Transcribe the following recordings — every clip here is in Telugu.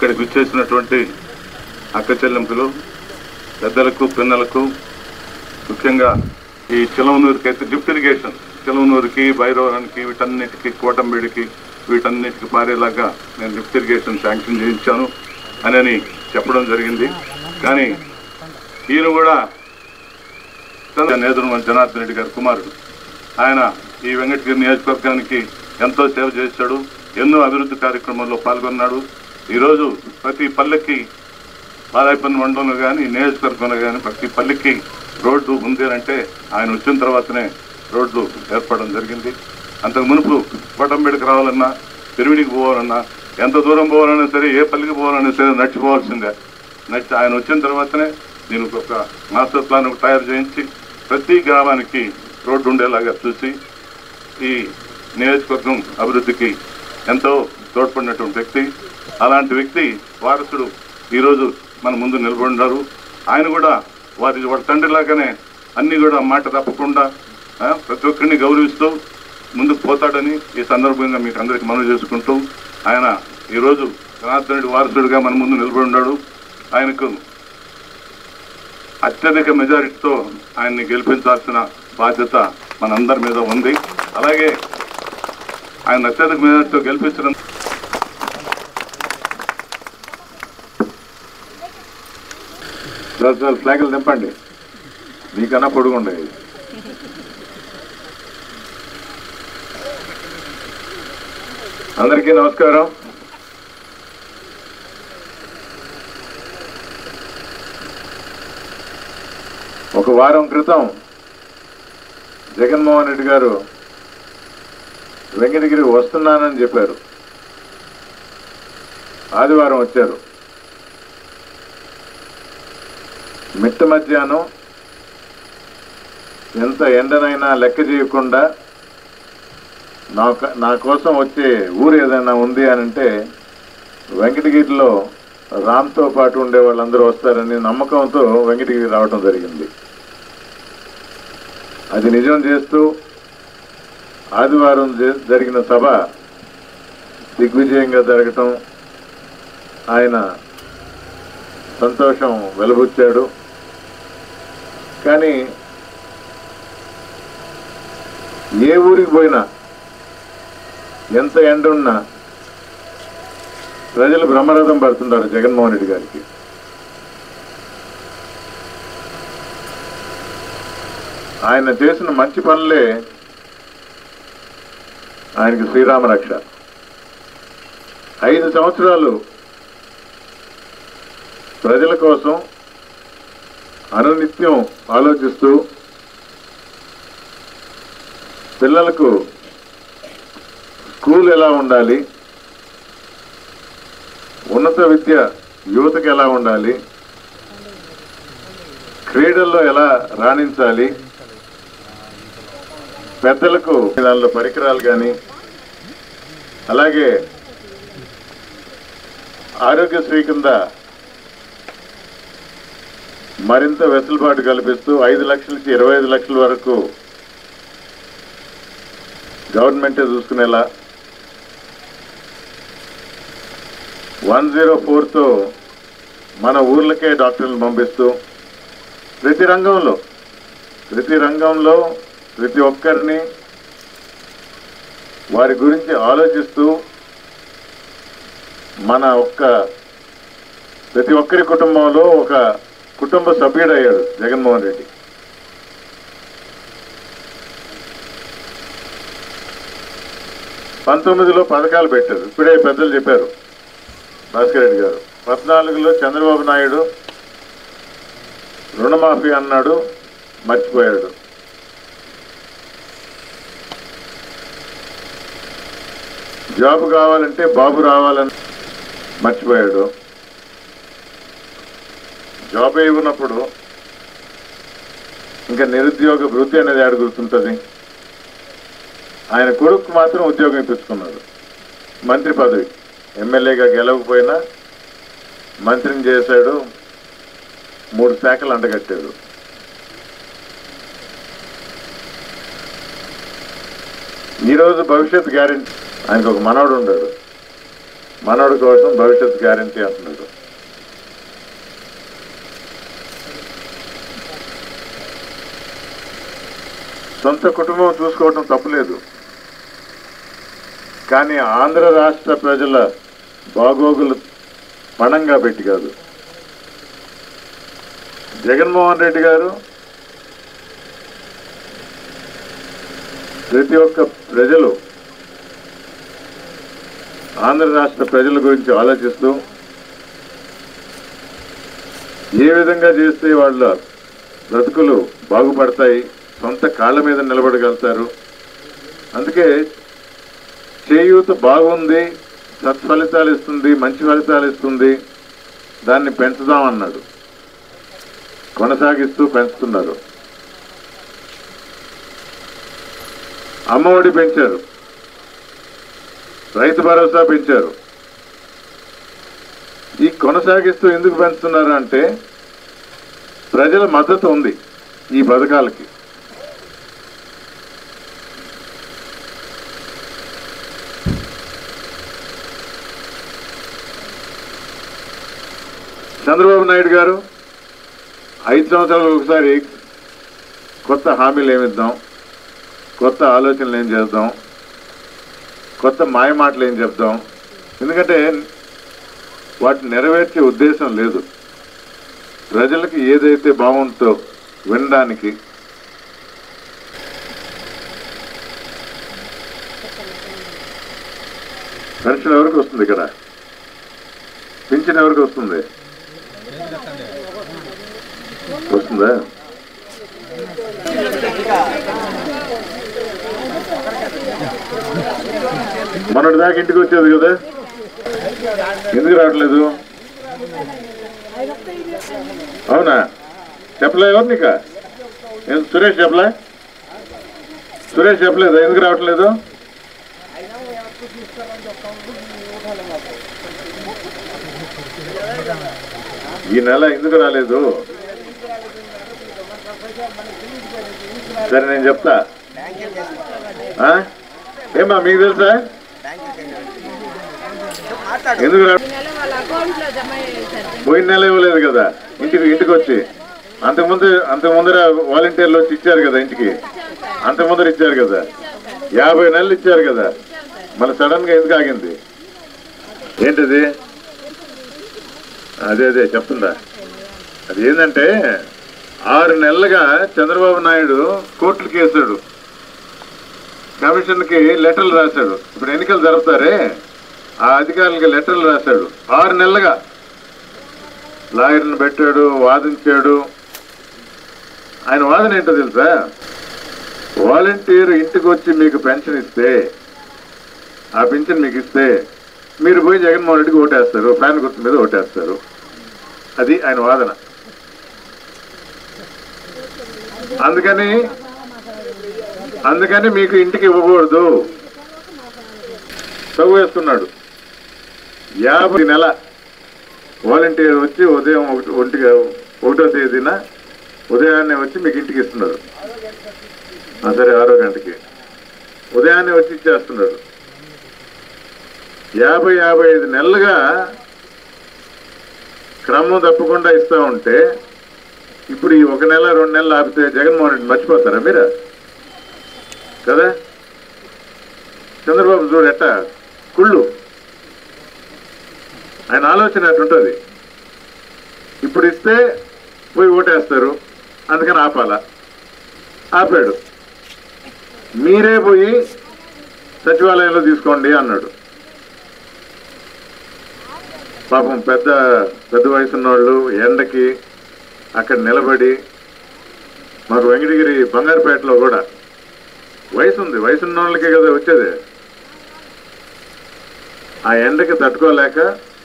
ఇక్కడికి విచ్చేసినటువంటి అక్క చెల్లెంపులు పెద్దలకు పిన్నలకు ముఖ్యంగా ఈ చిలవనూరుకి అయితే డ్రిప్ ఇరిగేషన్ చిలవనూరుకి భైరవరానికి వీటన్నిటికీ కోటంబేడికి వీటన్నిటికి పారేలాగా నేను డ్రిప్ ఇరిగేషన్ శాంక్షన్ చేయించాను అని చెప్పడం జరిగింది కానీ ఈయన కూడా నేదురు జనార్దన్ రెడ్డి గారి కుమారుడు ఆయన ఈ వెంకటగిరి నియోజకవర్గానికి ఎంతో సేవ చేశాడు ఎన్నో అభివృద్ధి కార్యక్రమాల్లో పాల్గొన్నాడు ఈరోజు ప్రతి పల్లెకి బాలాయపల్లి మండలంలో కానీ నియోజకవర్గంలో కానీ ప్రతి పల్లెకి రోడ్డు ఉంది అని అంటే ఆయన వచ్చిన తర్వాతనే రోడ్లు ఏర్పడడం జరిగింది అంతకు మునుపు కోటంబేడికి రావాలన్నా పెరివిడికి పోవాలన్నా ఎంత దూరం పోవాలన్నా సరే ఏ పల్లికి పోవాలన్నా సరే నడిచిపోవాల్సిందే నడిచి ఆయన వచ్చిన తర్వాతనే దీనికి ఒక మాస్టర్ ప్లాన్ ఒకటి తయారు చేయించి ప్రతి గ్రామానికి రోడ్డు ఉండేలాగా చూసి ఈ నియోజకవర్గం అభివృద్ధికి ఎంతో తోడ్పడినటువంటి వ్యక్తి అలాంటి వ్యక్తి వారసుడు ఈరోజు మన ముందు నిలబడినారు ఆయన కూడా వారి వాడి తండ్రిలాగానే అన్ని కూడా మాట తప్పకుండా ఆ, ప్రతి ఒక్కరిని గౌరవిస్తూ ముందుకు పోతాడని ఈ సందర్భంగా మీకు అందరికీ మనవి చేసుకుంటూ ఆయన ఈరోజు జనార్దన్ రెడ్డి వారసుడిగా మన ముందు నిలబడి ఉన్నాడు ఆయనకు అత్యధిక మెజారిటీతో ఆయన్ని గెలిపించాల్సిన బాధ్యత మనందరి మీద ఉంది అలాగే ఆయన అత్యధిక మెజారిటీతో గెలిపించడం సార్ ఫ్లాగులు దింపండి మీకన్నా పొడుగుండే అందరికీ నమస్కారం ఒక వారం క్రితం జగన్మోహన్ రెడ్డి గారు వెంకటగిరి వస్తున్నానని చెప్పారు ఆదివారం వచ్చారు మిట్ట మధ్యాహ్నం ఎంత ఎండనైనా లెక్క చేయకుండా నా క- నా కోసం వచ్చే ఊరు ఏదైనా ఉంది అని అంటే వెంకటగిరిలో రామ్తో పాటు ఉండే వాళ్ళందరూ వస్తారని నమ్మకంతో వెంకటగిరి రావడం జరిగింది అది నిజం చేస్తూ ఆదివారం జే- జరిగిన సభ దిగ్విజయంగా జరగటం ఆయన సంతోషం వెలబుచ్చాడు కానీ ఏ ఊరికి పోయినా ఎంత ఎండ ఉన్నా ప్రజలు బ్రహ్మరథం పడుతున్నారు జగన్మోహన్ రెడ్డి గారికి ఆయన చేసిన మంచి పనులే ఆయనకి శ్రీరామ రక్ష ఐదు సంవత్సరాలు ప్రజల కోసం అనునిత్యం ఆలోచిస్తూ పిల్లలకు స్కూల్ ఎలా ఉండాలి ఉన్నత విద్య యువతకు ఎలా ఉండాలి క్రీడల్లో ఎలా రాణించాలి పెద్దలకు దానిలో పరికరాలు కానీ అలాగే ఆరోగ్యశ్రీ కింద మరింత వెసులుబాటు కల్పిస్తూ ఐదు లక్షల నుంచి ఇరవై ఐదు లక్షల వరకు గవర్నమెంటే చూసుకునేలా వన్ జీరో ఫోర్తో మన ఊర్లకే డాక్టర్లు పంపిస్తూ ప్రతి రంగంలో ప్రతి రంగంలో ప్రతి ఒక్కరిని వారి గురించి ఆలోచిస్తూ మన ఒక్క ప్రతి ఒక్కరి కుటుంబంలో ఒక కుటుంబ సభ్యుడయ్యాడు జగన్మోహన్ రెడ్డి పంతొమ్మిదిలో పథకాలు పెట్టారు ఇప్పుడే పెద్దలు చెప్పారు భాస్కర్ రెడ్డి గారు పద్నాలుగులో చంద్రబాబు నాయుడు రుణమాఫీ అన్నాడు మర్చిపోయాడు జాబ్ కావాలంటే బాబు రావాలని మర్చిపోయాడు జాబ్ ఇవ్వనప్పుడు ఇంకా నిరుద్యోగ వృద్ధి అనేది ఆడ గుర్తుంటుంది ఆయన కొడుకు మాత్రం ఉద్యోగం ఇప్పించుకున్నాడు మంత్రి పదవి ఎమ్మెల్యేగా గెలవకపోయినా మంత్రిని చేశాడు మూడు శాఖలు అంటగట్టాడు ఈరోజు భవిష్యత్ గ్యారెంటీ ఆయనకు ఒక మనవడు ఉన్నాడు మనవడి కోసం భవిష్యత్ గ్యారంటీ అంటున్నాడు సొంత కుటుంబం చూసుకోవటం తప్పులేదు కానీ ఆంధ్ర రాష్ట్ర ప్రజల బాగోగులు పణంగా పెట్టి కాదు జగన్మోహన్ రెడ్డి గారు ప్రతి ఒక్క ప్రజలు ఆంధ్ర రాష్ట్ర ప్రజల గురించి ఆలోచిస్తూ ఏ విధంగా చేస్తే వాళ్ళ బ్రతుకులు బాగుపడతాయి సొంత కాళ్ళ మీద నిలబడగలుగుతారు అందుకే చేయూత బాగుంది సత్ఫలితాలు ఇస్తుంది మంచి ఫలితాలు ఇస్తుంది దాన్ని పెంచుదామన్నాడు కొనసాగిస్తూ పెంచుతున్నారు అమ్మఒడి పెంచారు రైతు భరోసా పెంచారు ఈ కొనసాగిస్తూ ఎందుకు పెంచుతున్నారు అంటే ప్రజల మద్దతు ఉంది ఈ పథకాలకి చంద్రబాబు నాయుడు గారు ఐదు సంవత్సరాలకు ఒకసారి కొత్త హామీలు ఏమిద్దాం కొత్త ఆలోచనలు ఏం చేద్దాం కొత్త మాయ మాటలు ఏం చెప్దాం ఎందుకంటే వాటిని నెరవేర్చే ఉద్దేశం లేదు ప్రజలకి ఏదైతే బాగుంటుందో వినడానికి పెన్షన్ ఎవరికి వస్తుంది ఇక్కడ పింఛన్ ఎవరికి వస్తుంది వస్తుందా మొన్నటి దాకా ఇంటికి వచ్చేది కదా ఎందుకు రావట్లేదు అవునా చెప్పలే ఎవరు నీక ఏం సురేష్ చెప్పలే సురేష్ చెప్పలేదు ఎందుకు రావట్లేదు ఈ నెల ఎందుకు రాలేదు సరే నేను చెప్తా ఆ? ఏమ్మా మీకు తెలుసా ఎందుకు రా ఈ నెల వాళ్ళ అకౌంట్ లో జమ చేశారు పోయిన నెల ఇవ్వలేదు కదా ఇంటికి ఇంటికి వచ్చి అంతకుముందు అంతకుముందర వాలంటీర్లు వచ్చి ఇచ్చారు కదా ఇంటికి అంతకుముందర ఇచ్చారు కదా యాభై నెలలు ఇచ్చారు కదా మళ్ళీ సడన్ గా ఎందుకు ఆగింది ఏంటిది అదే అదే చెప్తుందా అది ఏంటంటే ఆరు నెలలుగా చంద్రబాబు నాయుడు కోర్టులకు వేశాడు కమిషన్ కి లెటర్లు రాశాడు ఇప్పుడు ఎన్నికలు జరుపుతారే ఆ అధికారులకి లెటర్లు రాశాడు ఆరు నెలలుగా లాయర్ని పెట్టాడు వాదించాడు ఆయన వాదన ఏంటో తెలుసా వాలంటీర్ ఇంటికి వచ్చి మీకు పెన్షన్ ఇస్తే ఆ పెన్షన్ మీకు ఇస్తే మీరు పోయి జగన్మోహన్ రెడ్డికి ఓటేస్తారు ఫ్యాన్ గుర్తు మీద ఓటేస్తారు అది ఆయన వాదన అందుకని అందుకని మీకు ఇంటికి ఇవ్వకూడదు చదువు వేస్తున్నాడు యాభై నెల వాలంటీర్ వచ్చి ఉదయం ఒకటి ఒంటిగా ఒకటో తేదీన ఉదయాన్నే వచ్చి మీకు ఇంటికి ఇస్తున్నారు ఆ, సరే ఆరో గంటకి ఉదయాన్నే వచ్చి ఇచ్చేస్తున్నాడు యాభై యాభై ఐదు నెలలుగా క్రమం తప్పకుండా ఇస్తా ఉంటే ఇప్పుడు ఈ ఒక నెల రెండు నెలలు ఆపితే జగన్మోహన్ రెడ్డి మర్చిపోతారా మీరు కదా చంద్రబాబు చూడు ఎట్ట కుళ్ళు ఆయన ఆలోచన అట్టుంటుంది ఇప్పుడు ఇస్తే పోయి ఓటేస్తారు అందుకని ఆపాల ఆపాడు మీరే పోయి సచివాలయంలో తీసుకోండి అన్నాడు పాపం పెద్ద పెద్ద వయసున్న వాళ్ళు ఎండకి అక్కడ నిలబడి మాకు వెంకటగిరి బంగారుపేటలో కూడా వయసు ఉంది వయసు ఉన్న వాళ్ళకే కదా వచ్చేది ఆ ఎండకి తట్టుకోలేక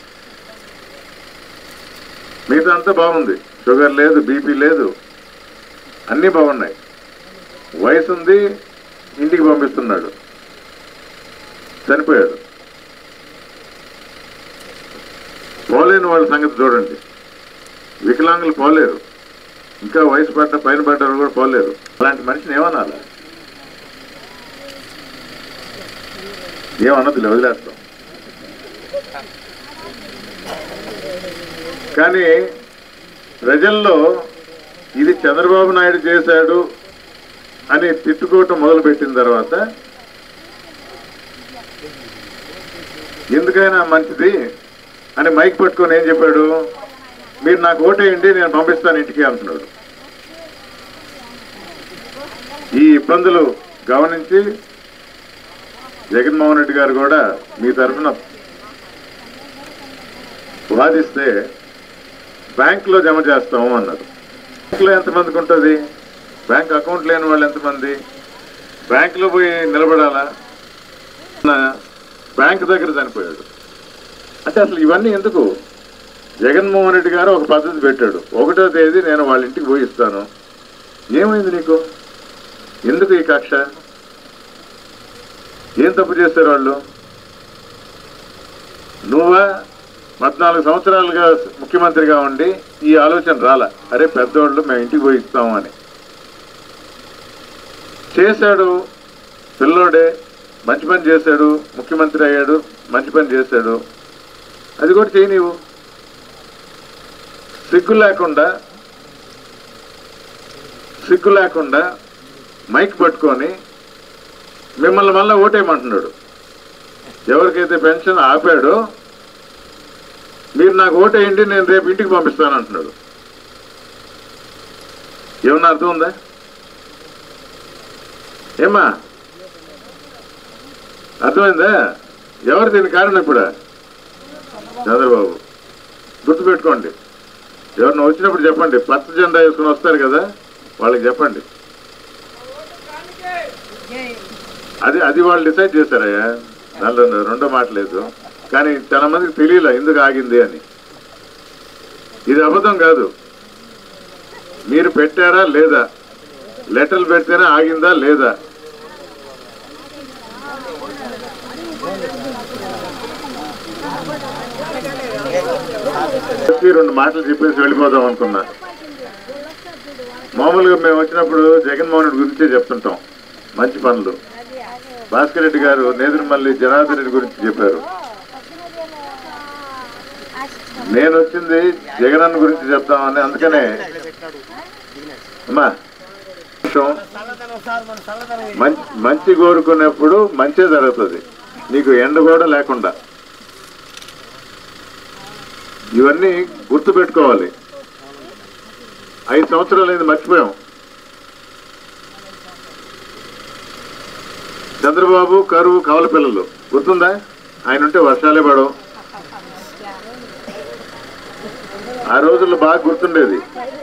మిగతా అంతా బాగుంది షుగర్ లేదు బీపీ లేదు అన్నీ బాగున్నాయి వయసు ఉంది ఇంటికి పంపిస్తున్నాడు చనిపోయాడు పోలేని వాళ్ళ సంగతి చూడండి వికలాంగులు పోలేరు ఇంకా వయసు పడ్డ పైన పడ్డారు కూడా పోలేరు అలాంటి మనిషిని ఏమనాలా ఏమన్నది వదిలేస్తాం కానీ ప్రజల్లో ఇది చంద్రబాబు నాయుడు చేశాడు అని తిట్టుకోవటం మొదలుపెట్టిన తర్వాత ఎందుకైనా మంచిది అని మైక్ పట్టుకొని ఏం చెప్పాడు మీరు నాకు ఓటేయండి నేను పంపిస్తాను ఇంటికి అంటున్నాడు ఈ ఇబ్బందులు గమనించి జగన్మోహన్ రెడ్డి గారు కూడా మీ తరఫున వాదిస్తే బ్యాంకులో జమ చేస్తాము అన్నారు బ్యాంకులో ఎంతమందికి ఉంటుంది బ్యాంక్ అకౌంట్ లేని వాళ్ళు ఎంతమంది బ్యాంకులో పోయి నిలబడాలా నా బ్యాంక్ దగ్గర చనిపోయాడు అంటే అసలు ఇవన్నీ ఎందుకు జగన్మోహన్ రెడ్డి గారు ఒక పద్ధతి పెట్టాడు ఒకటో తేదీ నేను వాళ్ళ ఇంటికి పోయి ఇస్తాను ఏమైంది నీకు ఎందుకు ఈ కక్ష ఏం తప్పు చేశారు వాళ్ళు నువ్వా పద్నాలుగు సంవత్సరాలుగా ముఖ్యమంత్రిగా ఉండి ఈ ఆలోచన రాలా అరే పెద్దోళ్ళు మేము ఇంటికి పోయి ఇస్తాము అని చేశాడు పిల్లోడే మంచి పని చేశాడు ముఖ్యమంత్రి అయ్యాడు మంచి పని చేశాడు అది కూడా చేయి నీవు సిగ్గు లేకుండా సిగ్గు లేకుండా మైక్ పట్టుకొని మిమ్మల్ని మళ్ళీ ఓటేయమంటున్నాడు ఎవరికైతే పెన్షన్ ఆపాడో మీరు నాకు ఓటేయండి నేను రేపు ఇంటికి పంపిస్తాను అంటున్నాడు ఏమన్నా అర్థం ఉందా ఏమ్మా అర్థమైందా ఎవరు దీని కారణం ఇప్పుడు చంద్రబాబు గుర్తుపెట్టుకోండి ఎవరిని వచ్చినప్పుడు చెప్పండి పచ్చ జెండా వేసుకుని వస్తారు కదా వాళ్ళకి చెప్పండి అది అది వాళ్ళు డిసైడ్ చేశారయ్యా దానిలో రెండో మాట లేదు కానీ చాలా మందికి తెలియలే ఎందుకు ఆగింది అని ఇది అబద్ధం కాదు మీరు పెట్టారా లేదా లెటర్లు పెడితేనే ఆగిందా లేదా చెప్పి రెండు మాటలు చెప్పేసి వెళ్ళిపోదాం అనుకున్నా మామూలుగా మేము వచ్చినప్పుడు జగన్మోహన్ రెడ్డి గురించే చెప్తుంటాం మంచి పనులు భాస్కర్ రెడ్డి గారు నేదురుమల్లి జనార్దన్ రెడ్డి గురించి చెప్పారు నేను వచ్చింది జగనన్న గురించి చెప్తామని అందుకనే అమ్మా నిమిషం. మం- మంచి కోరుకున్నప్పుడు మంచి జరుగుతుంది నీకు ఎండ కూడా లేకుండా ఇవన్నీ గుర్తు పెట్టుకోవాలి ఐదు సంవత్సరాలు అయింది మర్చిపోయాం చంద్రబాబు కరువు కవల పిల్లలు గుర్తుందా ఆయన ఉంటే వర్షాలే పడవు ఆ రోజుల్లో బాగా గుర్తుండేది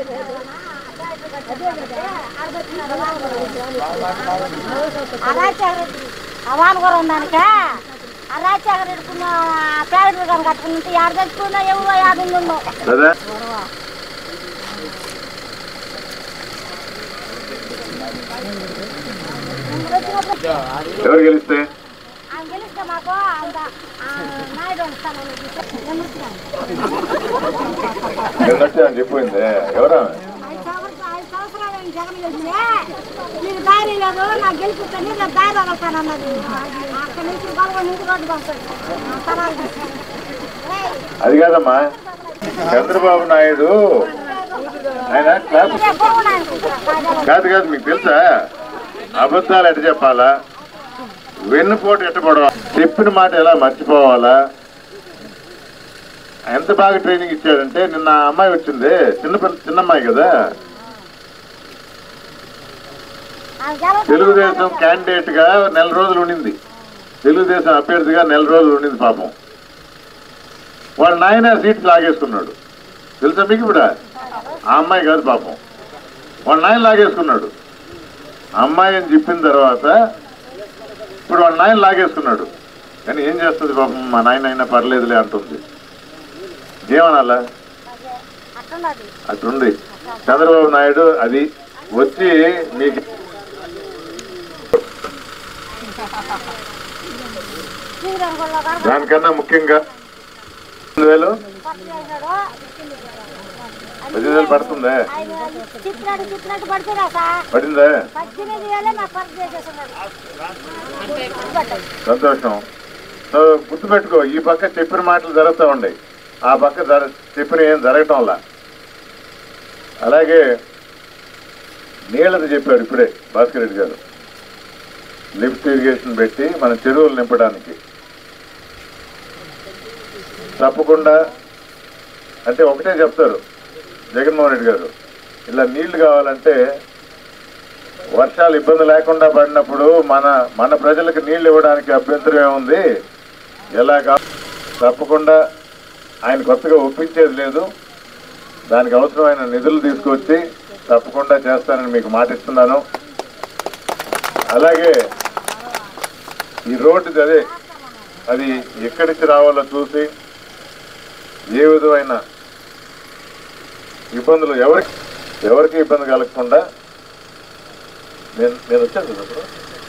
అవాన్ కూడా ఉందానిక అరాచాగర్ ఎడుకున్న ప్యాకెట్లు కానీ కట్టుకుని యాడ తెచ్చుకున్నా ఎవరో యాభై ఉందో కదా ఎవరు గెలిస్తే ఆయన గెలిస్తే మాకు అంత ఆ, నాయుడు వస్తాను నేను వస్తున్నాను. నేను వచ్చాను చెప్పింది ఎవరా ఐదు సంవత్సరాలు ఐదు సంవత్సరాలు ఆయన జగన్ గెలిచినే నీకు దారి లేదు నాకు గెలిపిస్తాను నేను దారి వస్తాను అన్నది అక్కడ నుంచి బలగొని నుంచి రోడ్డు పంపాడు అది కాదమ్మా చంద్రబాబు నాయుడు ఆయన క్లాస్ కాదు కాదు మీకు తెలుసా అబద్ధాలు ఎట్ట చెప్పాలా వెన్నుపోటు ఎట్టపడవా చెప్పిన మాట ఎలా మర్చిపోవాలా ఎంత బాగా ట్రైనింగ్ ఇచ్చాడంటే నిన్న ఆ అమ్మాయి వచ్చింది చిన్న పిల్ల చిన్న అమ్మాయి కదా తెలుగుదేశం క్యాండిడేట్ గా నెల రోజులు ఉండింది తెలుగుదేశం అభ్యర్థిగా నెల రోజులు ఉండింది పాపం వాళ్ళ నాయన సీట్ లాగేసుకున్నాడు తెలుసా మీకు ఇప్పుడు ఆ అమ్మాయి కాదు పాపం వాళ్ళ నాయన లాగేసుకున్నాడు ఆ అమ్మాయి అని చెప్పిన తర్వాత ఇప్పుడు వాళ్ళ నాయన లాగేసుకున్నాడు కానీ ఏం చేస్తుంది పాపం మా నాయన అయినా పర్లేదులే అంటుంది ఏమనాలా అట్టున్నది అట్లుంది చంద్రబాబు నాయుడు అది వచ్చి మీకు శ్రీరంగంలో గారు దానికన్నా ముఖ్యంగా రెండు వేలు పట్టు చేశాడు పది వేలు పడుతుందే ఆయన చెప్పినట్టు చెప్పినట్టు పడుతున్నా సార్ పడిందే పద్దెనిమిది వేలే మాకు పర్సు చేసేస్తున్నాడు సంతోషం సో గుర్తుపెట్టుకో ఈ పక్క చెప్పిన మాటలు జరుగుతూ ఉన్నాయి ఆ పక్క జర చెప్పిన ఏం జరగటంలా అలాగే నీళ్ళది చెప్పాడు ఇప్పుడే భాస్కర్ రెడ్డి గారు లిఫ్ట్ ఇరిగేషన్ పెట్టి మన చెరువులు నింపడానికి తప్పకుండా అంటే ఒకటే చెప్తారు జగన్మోహన్ రెడ్డి గారు ఇలా నీళ్లు కావాలంటే వర్షాలు ఇబ్బంది లేకుండా పడినప్పుడు మన మన ప్రజలకు నీళ్లు ఇవ్వడానికి అభ్యంతరం ఏముంది ఎలాగా తప్పకుండా ఆయన కొత్తగా ఒప్పించేది లేదు దానికి అవసరమైన నిధులు తీసుకొచ్చి తప్పకుండా చేస్తానని మీకు మాటిస్తున్నాను అలాగే ఈ రోడ్డుది అదే అది ఎక్కడి నుంచి రావాలో చూసి ఏ విధమైన ఇబ్బందులు ఎవరికి ఎవరికి ఇబ్బంది కలగకుండా నేను నేను వచ్చాను కదా ఇప్పుడు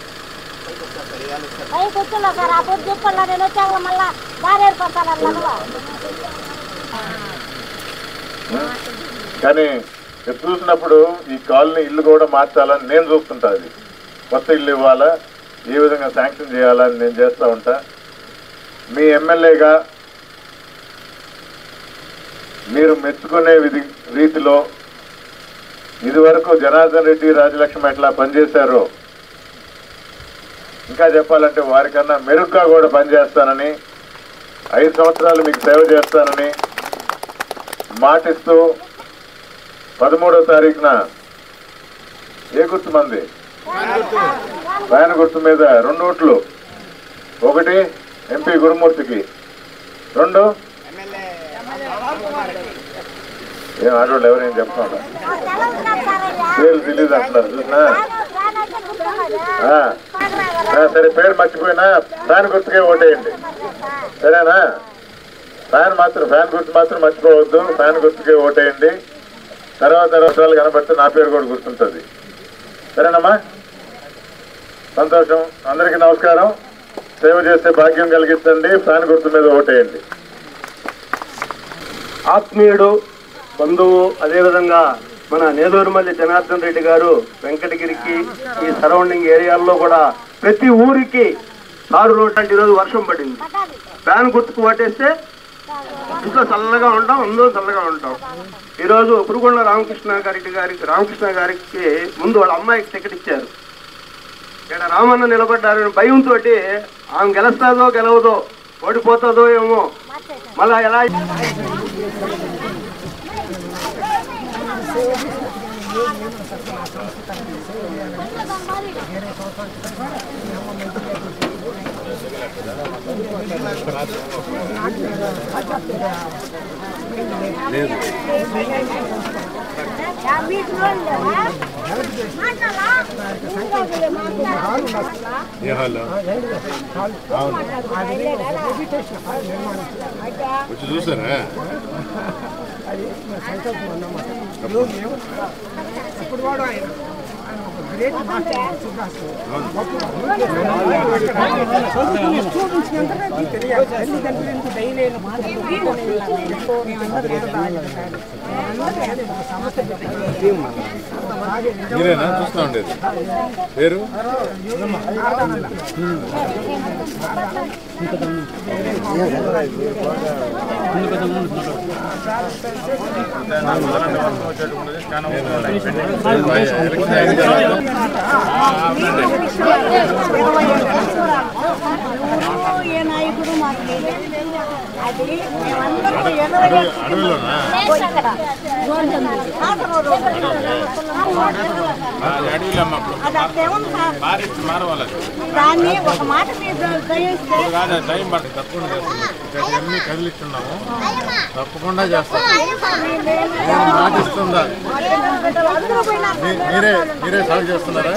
పైకి వచ్చిందా సార్ ఆ పొద్దు చెప్పాలా నేను వచ్చాక మళ్ళా దారి ఏర్పడతాను అట్లా కానీ ఇది చూసినప్పుడు ఈ కాలనీ ఇల్లు కూడా మార్చాలని నేను చూస్తుంటా అది కొత్త ఇల్లు ఇవ్వాలా ఏ విధంగా శాంక్షన్ చేయాలని నేను చేస్తూ ఉంటా మీ ఎమ్మెల్యేగా మీరు మెచ్చుకునే విధి రీతిలో ఇదివరకు జనార్దన్ రెడ్డి రాజలక్ష్మి ఎట్లా పనిచేశారో ఇంకా చెప్పాలంటే వారికన్నా మెరుగ్గా కూడా పనిచేస్తానని ఐదు సంవత్సరాలు మీకు సేవ చేస్తానని మాటిస్తూ పదమూడవ తారీఖున ఏ గుర్తు మంది వ్యాన్ గుర్తు మీద రెండు ఓట్లు ఒకటి ఎంపీ గురుమూర్తికి రెండు ఏం ఆడవాళ్ళు ఎవరేం చెప్తున్నారు పేర్లు తెలియదు అంటున్నారు చూసినా ఆ. ఆ, సరే పేరు మర్చిపోయినా ఫ్యాన్ గుర్తుకే ఓటేయండి సరేనా ఫ్యాన్ మాత్రం ఫ్యాన్ గుర్తు మాత్రం మర్చిపోవద్దు ఫ్యాన్ గుర్తుకే ఓటేయండి తర్వాత అవసరాలు కనబడితే నా పేరు కూడా గుర్తుంటుంది సరేనమ్మా సంతోషం అందరికీ నమస్కారం సేవ చేసే భాగ్యం కలిగించండి ఫ్యాన్ గుర్తు మీద ఓటేయండి ఆత్మీయుడు బంధువు అదేవిధంగా మన నేలూరుమల్లి జనార్దన్ రెడ్డి గారు వెంకటగిరికి ఈ సరౌండింగ్ ఏరియాల్లో కూడా ప్రతి ఊరికి తారు రోడ్ అంటే ఈరోజు వర్షం పడింది ఫ్యాన్ గుర్తుకు పట్టేస్తే ఇంట్లో చల్లగా ఉంటాం అందరూ చల్లగా ఉంటాం ఈరోజు పురుగుండ రామకృష్ణ గారికి గారికి రామకృష్ణ గారికి ముందు వాళ్ళ అమ్మాయికి టికెట్ ఇచ్చారు ఇక్కడ రామన్న నిలబడ్డారని భయంతో ఆమె గెలుస్తాదో గెలవదో ఓడిపోతుందో ఏమో మళ్ళా ఎలా వచ్చి చూసారా మీరేనా చూస్తా ఉండేది పేరు ఏ నాయకుడు మాకు లేదు. అది మేమందరం ఎదురు అడవిలోనా ఇక్కడ ఆటో రోడ్డు. అడవిలో అమ్మ అప్పుడు అది అట్టే ఉంది సార్ భారీ మారవాలి దాన్ని ఒక మాట మీరు దయిస్తే కాదు టైం పడుతుంది తప్పకుండా చేస్తాం ఇక్కడ అన్ని కదిలిస్తున్నాము తప్పకుండా చేస్తాం మాటిస్తుందా అందరూ పోయినా మీ- మీరే మీరే సాగు చేస్తున్నారా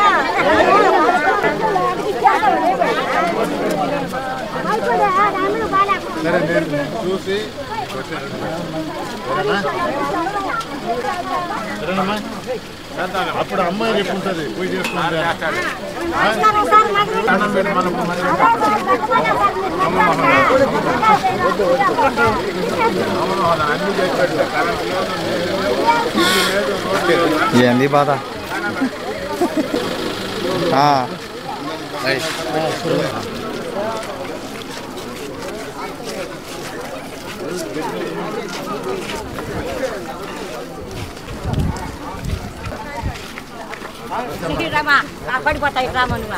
సరే నేను చూసి వచ్చాను సరేనా సరేనమ్మా అప్పుడు అమ్మాయి చెప్పుంటుంది పూజ చేసుకుంటే దండం పెట్టి మనం మరి అన్ని చేసి పెట్టలే కరెంట్ లేదు నీళ్ళు లేదు రోడ్డు లేదు ఏంది బాధ ఆ. ఇటు రామా ఆ పడిపోతాయి రామనువా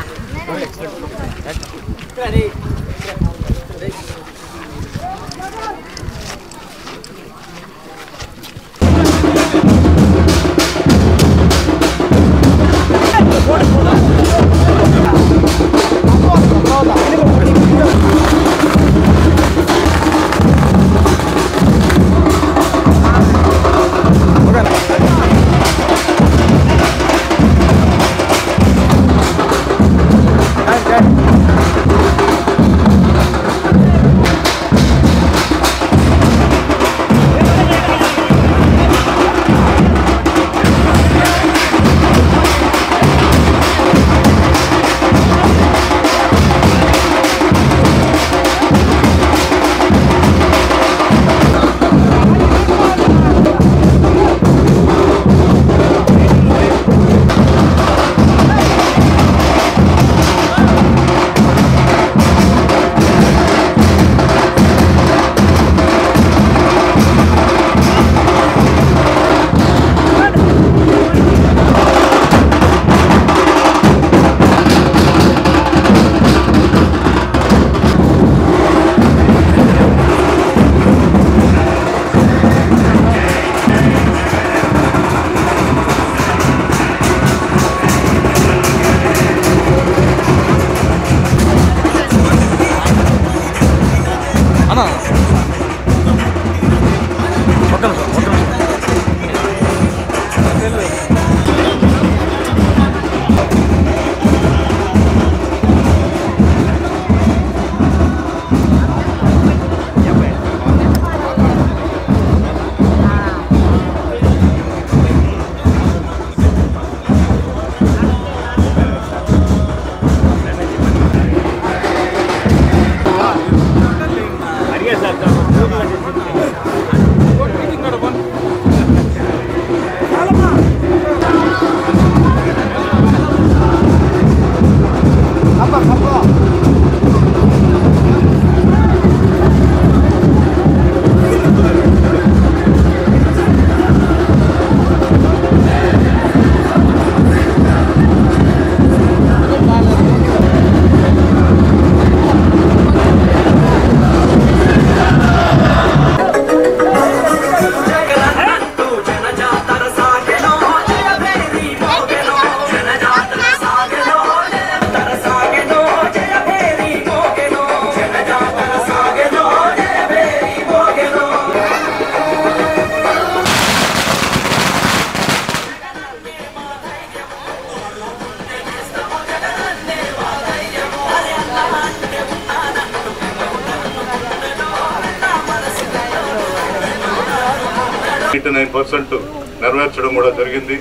ఎయిటీ నైన్ పర్సెంట్ నెరవేర్చడం కూడా జరిగింది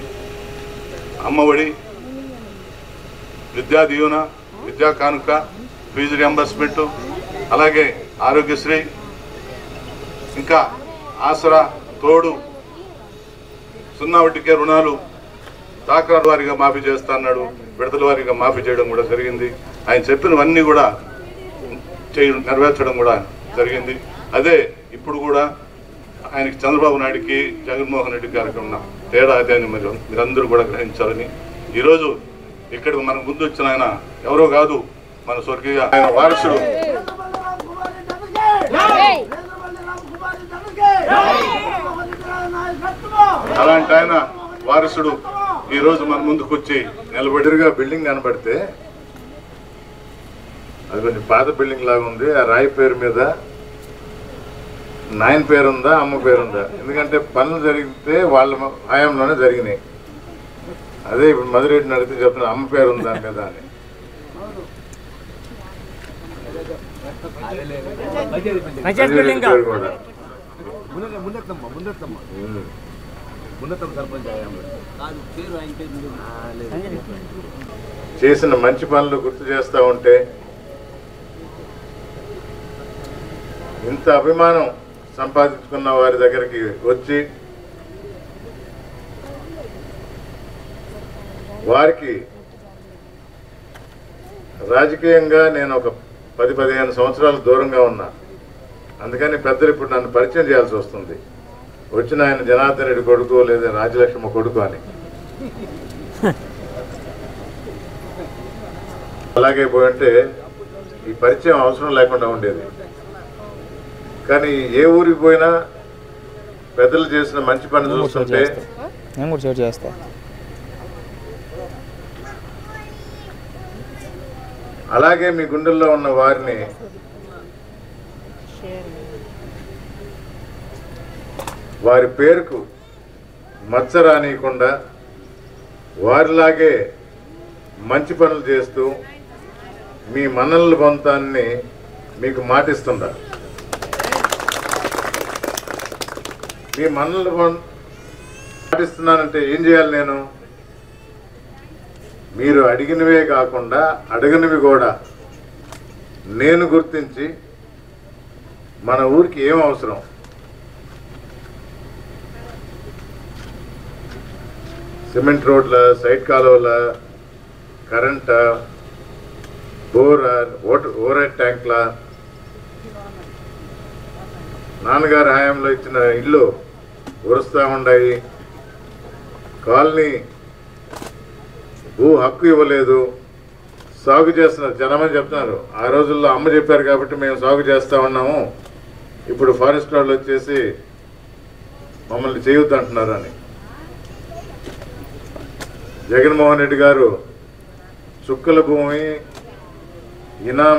అమ్మఒడి విద్యా దీవెన విద్యా కానుక ఫీజు రియంబర్స్మెంట్ అలాగే ఆరోగ్యశ్రీ ఇంకా ఆసరా తోడు సున్నా వడ్డీకే రుణాలు తాకరాడు వారిగా మాఫీ చేస్తా అన్నాడు విడతల వారిగా మాఫీ చేయడం కూడా జరిగింది ఆయన చెప్పినవన్నీ కూడా చేయడం నెరవేర్చడం కూడా జరిగింది అదే ఇప్పుడు కూడా ఆయనకి చంద్రబాబు నాయుడికి జగన్మోహన్ రెడ్డి గారికి ఉన్న తేడా అదే అని మరి మీరందరూ కూడా గ్రహించాలని ఈరోజు ఇక్కడ మన ముందు వచ్చిన ఆయన ఎవరో కాదు మన స్వర్గీయ ఆయన వారసుడు అలాంటి ఆయన వారసుడు ఈ రోజు మన ముందుకు వచ్చి నిలబడిగా బిల్డింగ్ కనబడితే అది కొంచెం పాత బిల్డింగ్ లాగా ఉంది ఆ రాయి పేరు మీద నాయన పేరుందా అమ్మ పేరుందా ఎందుకంటే పనులు జరిగితే వాళ్ళ హయాంలోనే జరిగినాయి అదే ఇప్పుడు మధురెడ్డిని అడిగితే చెప్తున్నా అమ్మ పేరు ఉందా మీద అని పంచాయత్ బిల్డింగ్ పేరు కూడా ఉమ్. చేసిన మంచి పనులు గుర్తు చేస్తా ఉంటే ఇంత అభిమానం సంపాదించుకున్న వారి దగ్గరికి వచ్చి వారికి రాజకీయంగా నేను ఒక పది పదిహేను సంవత్సరాలు దూరంగా ఉన్నా అందుకని పెద్దలు ఇప్పుడు నన్ను పరిచయం చేయాల్సి వస్తుంది వచ్చిన ఆయన జనార్దన్ రెడ్డి కొడుకు లేదా రాజలక్ష్మ కొడుకు అని అలాగే పోయింటే ఈ పరిచయం అవసరం లేకుండా ఉండేది కానీ ఏ ఊరికి పోయినా పెద్దలు చేసిన మంచి పని చూస్తుంటే నేను కూడా షేర్ చేస్తా అలాగే మీ గుండెల్లో ఉన్న వారిని వారి పేరుకు మచ్చ రానియకుండా వారిలాగే మంచి పనులు చేస్తూ మీ మనల్ని పొందాన్ని మీకు మాటిస్తుందా మీ మనల్ని పొం- మాటిస్తున్నానంటే ఏం చేయాలి నేను మీరు అడిగినవే కాకుండా అడగనివి కూడా నేను గుర్తించి మన ఊరికి ఏం అవసరం సిమెంట్ రోడ్ల సైడ్ కాలువల కరెంట బోర్ ఓటర్ ఓవర్ ట్యాంక్ల నాన్నగారి హయాంలో ఇచ్చిన ఇల్లు ఉరుస్తూ ఉన్నాయి కాలనీ భూ హక్కు ఇవ్వలేదు సాగు చేస్తున్నారు జనమని చెప్తున్నారు ఆ రోజుల్లో అమ్మ చెప్పారు కాబట్టి మేము సాగు చేస్తా ఉన్నాము ఇప్పుడు ఫారెస్ట్ వాళ్ళు వచ్చేసి మమ్మల్ని చేయొద్దు అంటున్నారని జగన్మోహన్ రెడ్డి గారు చుక్కల భూమి ఇనాం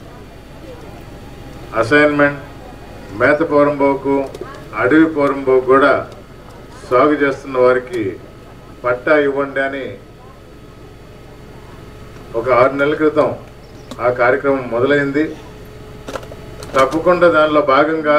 అసైన్మెంట్ మేత పోరంబోకు అడవి పోరంబోకు కూడా సాగు చేస్తున్న వారికి పట్టా ఇవ్వండి అని ఒక ఆరు నెలల క్రితం ఆ కార్యక్రమం మొదలైంది తప్పకుండా దానిలో భాగంగా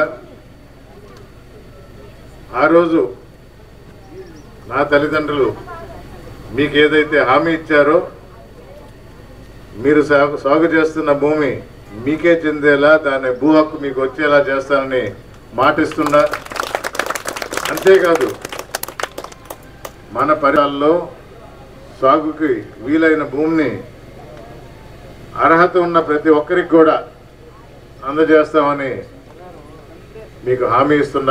ఆ రోజు నా తల్లిదండ్రులు మీకు ఏదైతే హామీ ఇచ్చారో మీరు సాగు సాగు చేస్తున్న భూమి మీకే చెందేలా దాని భూ హక్కు మీకు వచ్చేలా చేస్తానని మాటిస్తున్నా అంతేకాదు మన పరిసరాల్లో సాగుకి వీలైన భూమిని అర్హత ఉన్న ప్రతి ఒక్కరికి కూడా అందజేస్తామని మీకు హామీ ఇస్తున్నా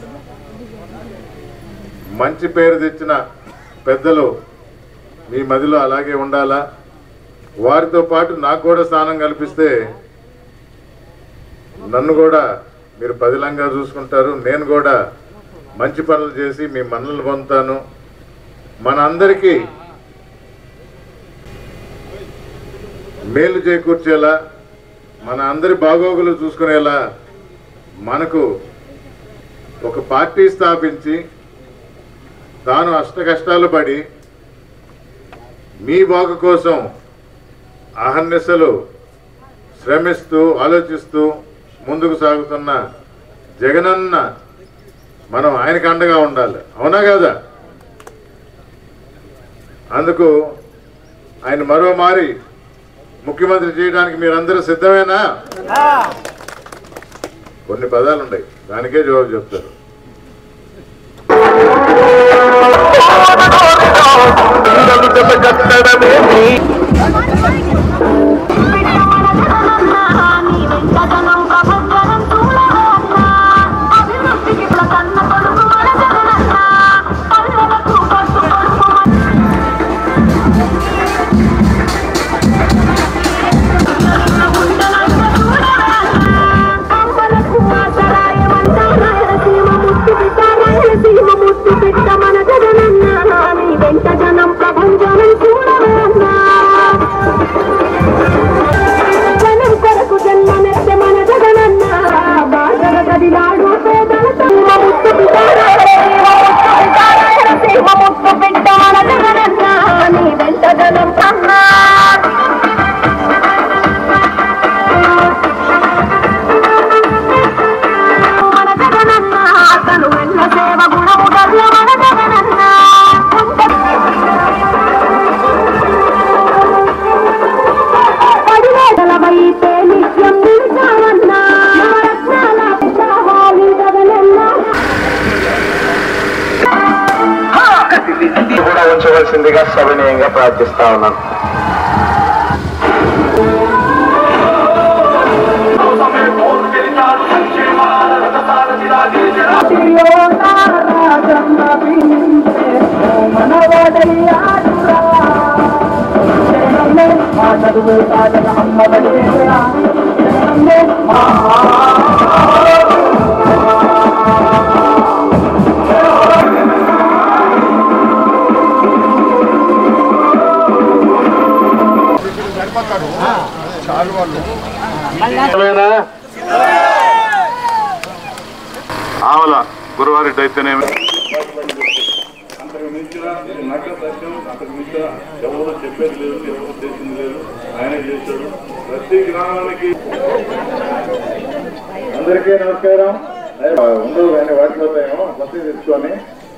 మంచి పేరు తెచ్చిన పెద్దలు మీ మదిలో అలాగే ఉండాలా వారితో పాటు నాకు కూడా స్థానం కల్పిస్తే నన్ను కూడా మీరు పదిలంగా చూసుకుంటారు నేను కూడా మంచి పనులు చేసి మీ మన్నలు పొందుతాను మన అందరికీ మేలు చేకూర్చేలా మన అందరి బాగోగులు చూసుకునేలా మనకు ఒక పార్టీ స్థాపించి తాను అష్ట కష్టాలు పడి మీ బాగు కోసం అహర్నిశలు శ్రమిస్తూ ఆలోచిస్తూ ముందుకు సాగుతున్న జగనన్న మనం ఆయనకు అండగా ఉండాలి అవునా కాదా అందుకు ఆయన మరో మారి ముఖ్యమంత్రి చేయడానికి మీరందరూ సిద్ధమేనా కొన్ని పదాలు ఉన్నాయి దానికే జవాబు చెప్తారు జనం ప్రభంజనం చూడవన్నా జనం కొరకు జన్మనెత్తే మన జగనన్న బాధల గదిలాడు పేదల సీమ ముత్తు పితారా, సీమ ముత్తు బిడ్డ మన జగనన్న నీ వెంట జనం కన్నా మన జగనన్న అతను వెళ్ళ సేవ గుణము గల్ల మన జగనన్న పడివేదలవైతే నిత్యం నిలిచావన్నా నవరత్నాల ఉత్సాహాలు జగనన్నా కూడా ఉంచవలసిందిగా సవినయంగా ప్రార్థిస్తా ఉన్నాను గెలిచారు సంక్షేమ అయ్యాడురా జగనన్నే మా చదువు సాధన అమ్మబడిరా జగనన్నే మా ఆవల గురువారెడ్డి అయితేనేమి అంతకు మించిన ఇది నగ్న సత్యం అంతకు మించిన ఎవరు చెప్పేది లేదు ఎవరు చేసింది లేదు ఆయన చేశాడు ప్రతి గ్రామానికి అందరికీ నమస్కారం అయ్య, ఉండదు కానీ వాటిపోతాయేమో కొత్త తెచ్చుకొని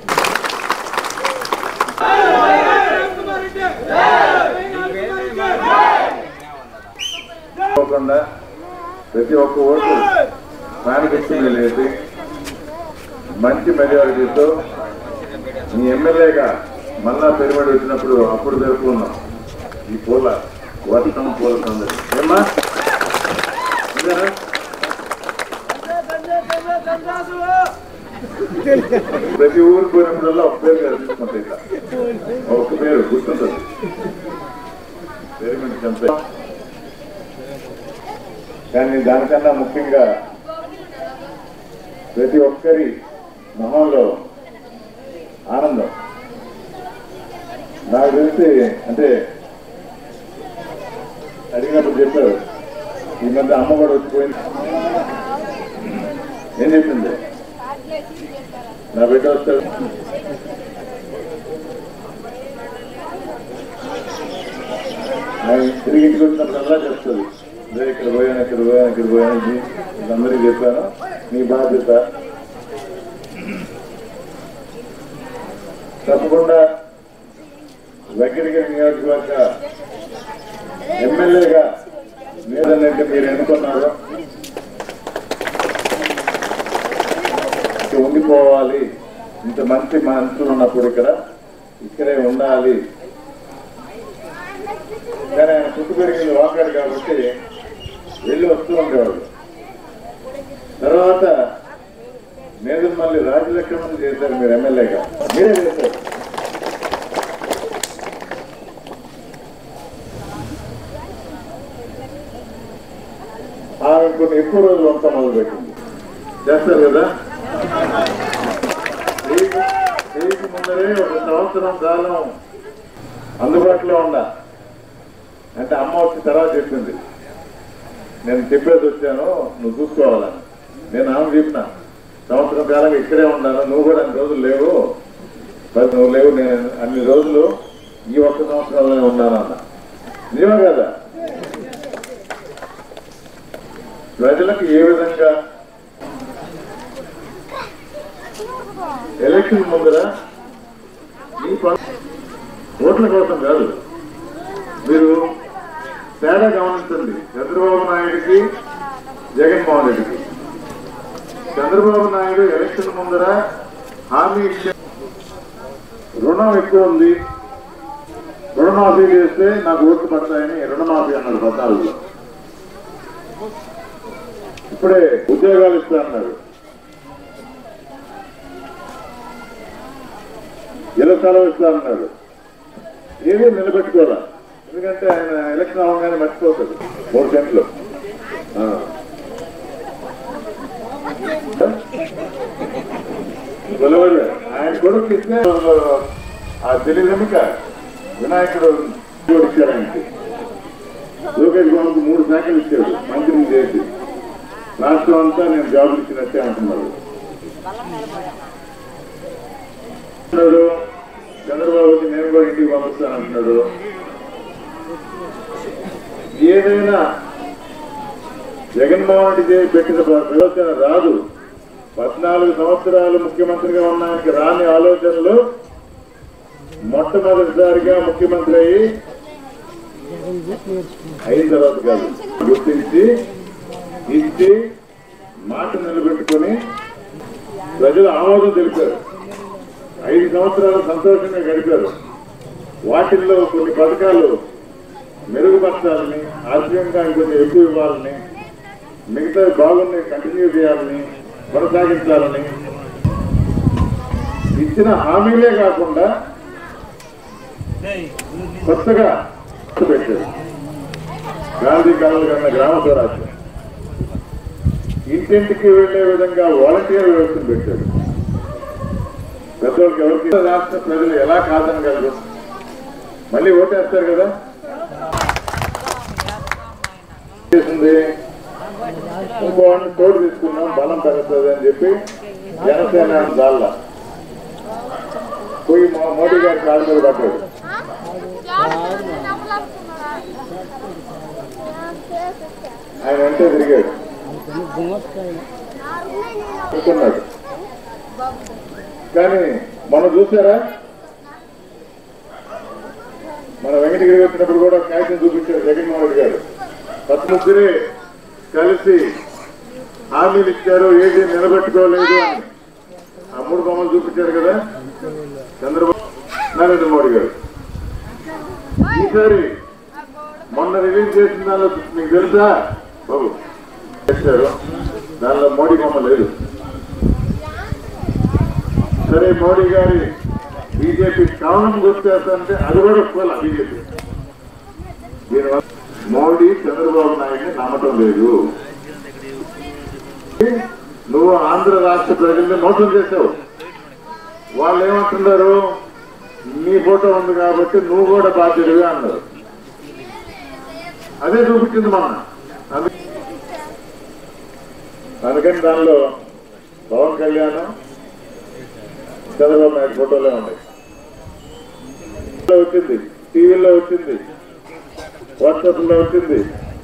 పోకుండా ప్రతి ఒక్క ఓటు స్థానిక లేదు మంచి మెజారిటీతో మీ ఎమ్మెల్యేగా మళ్ళా పెరుబడి వచ్చినప్పుడు అప్పుడు జరుపుకున్నాం ఈ పూల వర్షం పూల సందడి ఏమ్మా ఇదేనా? ప్రతి ఊరికి పోయినప్పుడల్లా ఒక పేరు కనిపిస్తుంది ఇట్లా ఒక పేరు గుర్తుంటుంది పేరు మీద చంపే కానీ దానికన్నా ముఖ్యంగా ప్రతి ఒక్కరి మొహంలో ఆనందం నాకు తెలిసి అంటే అడిగినప్పుడు చెప్పారు ఈ మధ్య అమ్మ కూడా వచ్చిపోయింది ఏం చెప్పింది నా బిడ్డ వస్తాడు ఆయన తిరిగి ఇంటికి వచ్చినప్పుడల్లా చెప్తుంది "రే, ఇక్కడ పోయాను ఇక్కడ పోయాను ఇక్కడ పోయాను ఇది వీళ్ళందరికీ చెప్పాను నీ బాధ్యత తప్పకుండా వెంకటగిరి నియోజకవర్గ ఎమ్మెల్యేగా మీదన్నట్టు మీరు ఎన్నుకున్నారు ఇక్కడ ఉండిపోవాలి ఇంత మంచి మనుషులు ఉన్నప్పుడు ఇక్కడ ఇక్కడే ఉండాలి కానీ ఆయన పుట్టు పెరిగింది వాకాడు కాబట్టి వెళ్ళి వస్తూ ఉండేవాడు తర్వాత నేను మళ్ళీ రాజలక్ష్మణ్ చేశారు మీరు ఎమ్మెల్యేగా మీరే చేశారు ఆమె కొన్ని ఎక్కువ రోజులు అంతా మొదలు పెట్టింది చేస్తారు కదా స్త్రీకి స్త్రీకి ముందరే ఒక సంవత్సరం కాలం అందుబాటులో ఉండా అంటే అమ్మ వచ్చి తర్వాత చెప్పింది నేను చెప్పేది వచ్చాను నువ్వు చూసుకోవాలని నేను ఆమె చెప్పిన సంవత్సరం కాలంగా ఇక్కడే ఉన్నాను నువ్వు కూడా అన్ని రోజులు లేవు మరి నువ్వు లేవు నేను అన్ని రోజులు ఈ ఒక్క సంవత్సరంలోనే ఉన్నాను అన్న నిజమే కదా ప్రజలకు ఏ విధంగా ఎలక్షన్ ముందర ఈ ప- ఓట్ల కోసం కాదు మీరు తేడా గమనించండి చంద్రబాబు నాయుడికి జగన్మోహన్ రెడ్డికి చంద్రబాబు నాయుడు ఎలక్షన్ ముందర హామీ ఇచ్చే రుణం ఎక్కువ ఉంది రుణమాఫీ చేస్తే నాకు ఓట్లు పడతాయని రుణమాఫీ అన్నాడు పద్నాలుగులో ఇప్పుడే ఉద్యోగాలు ఇస్తా అన్నారు ఇళ్ళ సెలవు ఇస్తా అన్నాడు ఏమీ నిలబెట్టుకోవాలా ఎందుకంటే ఆయన ఎలక్షన్ అవగానే మర్చిపోతాడు మూడు సెంట్లు ఆ. గొలవడు. ఆయన కొడుకు ఇస్తే ఆ తెలియదమిక వినాయకుడు దేవుడు ఇచ్చాడు ఆయనకి లోకేష్ బాబుకి మూడు శాఖలు ఇచ్చాడు మంత్రిని చేసి రాష్ట్రం అంతా నేను జాబులు ఇచ్చినట్టే అంటున్నారు అంటున్నాడు చంద్రబాబుకి నేను కూడా ఇంటికి పంపిస్తాను అంటున్నాడు ఏదైనా జగన్మోహన్ రెడ్డి చేసి పెట్టిన ప్రయోజనం రాదు పద్నాలుగు సంవత్సరాలు ముఖ్యమంత్రిగా ఉన్న ఆయనకి రాని ఆలోచనలు మొట్టమొదటిసారిగా ముఖ్యమంత్రి అయ్యి అయిన తర్వాత కాదు గుర్తించి ఇచ్చి మాట నిలబెట్టుకొని ప్రజలు ఆమోదం తెలిపారు ఐదు సంవత్సరాలు సంతోషంగా గడిపారు వాటిల్లో కొన్ని పథకాలు మెరుగుపరచాలని ఆర్థికంగా ఇంకొంచెం ఎక్కువ ఇవ్వాలని మిగతా బాగున్నాయి కంటిన్యూ చేయాలని కొనసాగించాలని ఇచ్చిన హామీలే కాకుండా కొత్తగా పెట్టారు గాంధీ కళలు కన్న గ్రామ స్వరాజ్యం ఇంటింటికి వెళ్లే విధంగా వాలంటీర్ వ్యవస్థను పెట్టారు పెద్దోళ్ళకి ఎవరికి రాష్ట్ర ప్రజలు ఎలా కాదనగలరు మళ్ళీ ఓటేస్తారు కదా చేసింది ఇంకోవాడిని తోడు తీసుకున్నాం బలం పెరుగుతుంది అని చెప్పి జనసేన దాళ్ళ పోయి మా మోడీ గారి కాళ్ళ మీద పడ్డాడు ఆయన వెంటే తిరిగాడు కూర్చున్నాడు కానీ మనం చూసారా మన వెంకటగిరి వచ్చినప్పుడు కూడా కాగితం చూపించారు జగన్మోహన్ రెడ్డి గారు పది ముగ్గురే కలిసి హామీలు ఇచ్చారు ఏది నిలబెట్టుకోలేదు అని ఆ మూడు బొమ్మలు చూపించారు కదా చంద్రబాబు నరేంద్ర మోడీ గారు ఈసారి మొన్న రిలీజ్ చేసిన దానిలో మీకు తెలుసా బాబు చేశారు దానిలో మోడీ బొమ్మ లేదు సరే మోడీ గారి బీజేపీ కావడం గుర్తేస్తుంటే అది కూడా ఒప్పుకోవాలి బీజేపీ దీనివల్ల మోడీ చంద్రబాబు నాయుడిని నమ్మటం లేదు నువ్వు ఆంధ్ర రాష్ట్ర ప్రజల్ని మోసం చేసావు వాళ్ళు ఏమంటున్నారు నీ ఫోటో ఉంది కాబట్టి నువ్వు కూడా బాధ్యుడిగా అన్నారు అదే చూపించింది మొన్న అందు- అందుకని దానిలో పవన్ కళ్యాణ్ చంద్రబాబు నాయుడు ఫోటోలే ఉన్నాయి వచ్చింది టీవీలో వచ్చింది వాట్సాప్ లో వచ్చింది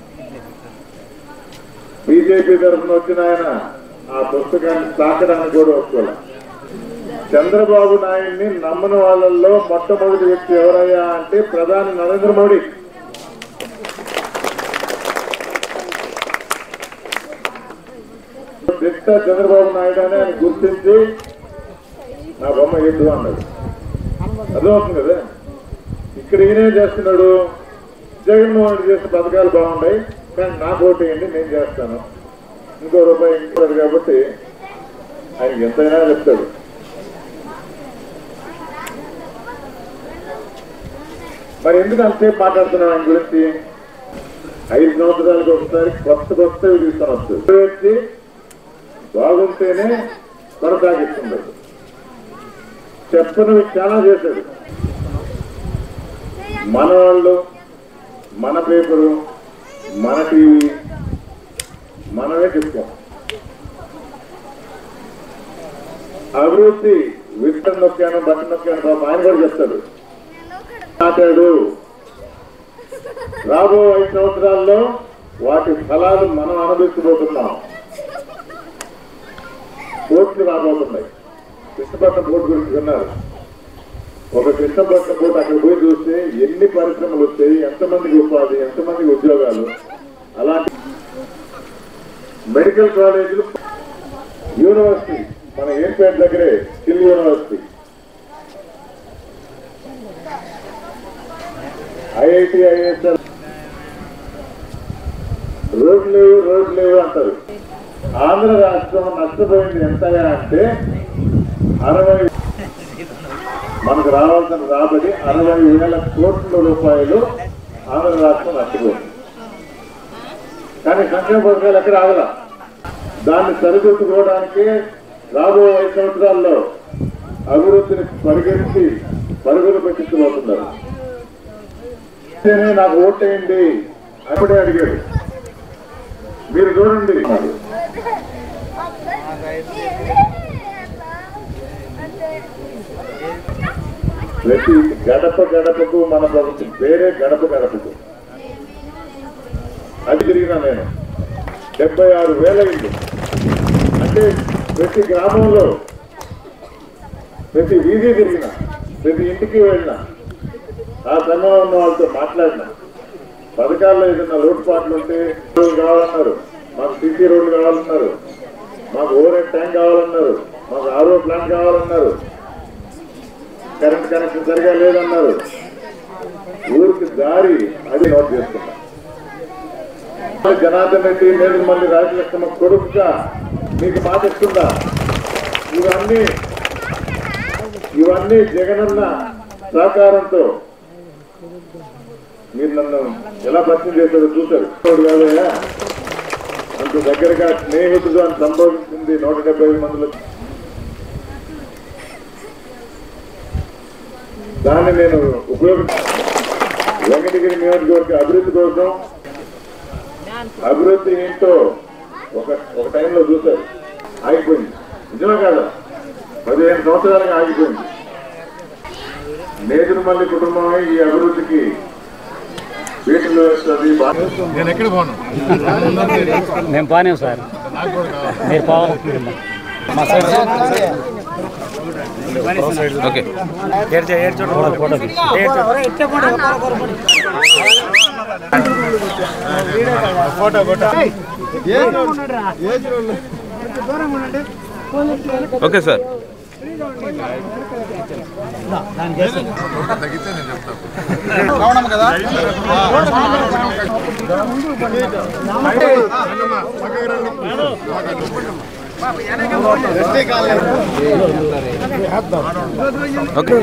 బీజేపీ తరఫున వచ్చిన ఆయన ఆ పుస్తకాన్ని తాకడానికి కూడా ఒప్పుకోలే చంద్రబాబు నాయుడిని నమ్మని వాళ్ళల్లో మొట్టమొదటి వ్యక్తి ఎవరయ్యా అంటే ప్రధాని నరేంద్ర మోడీ దిట్ట చంద్రబాబు నాయుడు అని ఆయన గుర్తించి నా బొమ్మ ఎద్దు అన్నాడు అర్థమవుతుంది కదా ఇక్కడ ఈయనే చేస్తున్నాడు జగన్మోహన్ రెడ్డి చేసిన పథకాలు బాగున్నాయి కానీ నాకు ఓటు వేయండి నేను చేస్తాను ఇంకో రూపాయి ఇంకోది కాబట్టి ఆయనకి ఎంతైనా చెప్తాడు మరి ఎందుకు అంతసేపు మాట్లాడుతున్నాం ఆయన గురించి ఐదు సంవత్సరాలకు ఒకసారి కొత్త కొత్తవి తీసుకొనొచ్చు వచ్చి బాగుంటేనే కొనసాగిస్తున్నాడు చెప్పను చాలా చేశాడు మన వాళ్ళు మన పేపరు మన టీవీ మనమే చెప్తాం అభివృద్ధి విత్తనం నొక్కాను బట్టన్ నొక్కాను పాపం ఆయన కూడా చెప్తాడు మాట్లాడు రాబో ఐదు సంవత్సరాల్లో వాటి ఫలాలు మనం అనుభవించబోతున్నాం కోట్లు రాబోతున్నాయి కృష్ణపట్నం పోర్టు గురించి విన్నారు ఒక కృష్ణపట్నం పోర్టు అక్కడ పోయి చూస్తే ఎన్ని పరిశ్రమలు వచ్చాయి ఎంతమందికి ఉపాధి ఎంతమందికి ఉద్యోగాలు అలాంటి మెడికల్ కాలేజీలు యూనివర్సిటీ మన ఏర్పేట దగ్గరే స్కిల్ యూనివర్సిటీ ఐఐటి ఐఎస్ఎల్ రోడ్లు లేవు రోడ్లు లేవు అంటారు ఆంధ్ర రాష్ట్రం నష్టపోయింది ఎంత అంటే అరవై మనకు రావాల్సిన రాబడి అరవై వేల కోట్ల రూపాయలు ఆంధ్ర రాష్ట్రం నష్టపోయింది కానీ సంక్షేమ పథకాలు ఎక్కడ ఆగల దాన్ని సరిదిద్దుకోవడానికి రాబో ఐదు సంవత్సరాల్లో అభివృద్ధిని పరిగెత్తి పరుగులు పెట్టించబోతున్నారు "నేనే నాకు ఓటేయండి అప్పుడే అడిగాడు మీరు చూడండి ప్రతి గడప గడపకు మన ప్రభుత్వం వేరే గడప గడపకు అది తిరిగినా నేను డెబ్బై ఆరు వేల ఇల్లు అంటే ప్రతి గ్రామంలో ప్రతి వీధి తిరిగిన ప్రతి ఇంటికి వెళ్ళిన ఆ సమయంలో ఉన్న వాళ్ళతో మాట్లాడిన పథకాల్లో ఏదైనా లోటుపాట్లు ఉంటే రోడ్లు కావాలన్నారు మాకు సీసీ రోడ్లు కావాలన్నారు మాకు ఓవర్ ట్యాంక్ కావాలన్నారు మాకు ఆరో ప్లాంట్ కావాలన్నారు కరెంట్ కనెక్షన్ సరిగా లేదన్నారు ఊరికి దారి అది నోట్ చేసుకున్నా జనార్దన్ రెడ్డి నేను మళ్ళీ రాజలక్ష్మ కొడుకుగా మీకు మాట ఇస్తుందా ఇవన్నీ ఇవన్నీ జగనన్న సహకారంతో మీరు నన్ను ఎలా పరిచయం చేశారో చూశారు చూడు కాదయ్యా అంత దగ్గరగా స్నేహితుడు అని సంబోధించింది నూట డెబ్బై ఐదు మందిలో దాన్ని నేను ఉపయోగ వెంకటగిరి నియోజకవర్గ అభివృద్ధి కోసం అభివృద్ధి ఏంటో ఒక ఒక టైంలో చూశారు ఆగిపోయింది నిజమే కాదా పదిహేను సంవత్సరాలుగా ఆగిపోయింది నేదురుమల్లి కుటుంబమే ఈ అభివృద్ధికి వీటిలో వస్తుంది బాగా నేను ఎక్కడ పోను మేము పోనేం సార్ మీరు పోవాలి మా side okay photo okay sir తగ్గితే నేను చెప్తాను ఓకే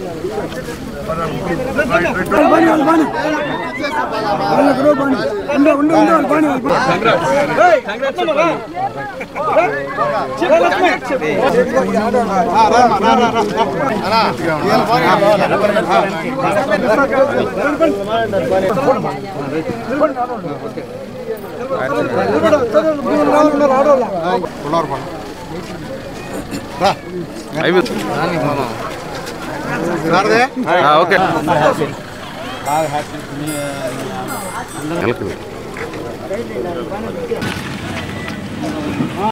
అయిపోయింది ఆ, ఓకే వెల్కమ్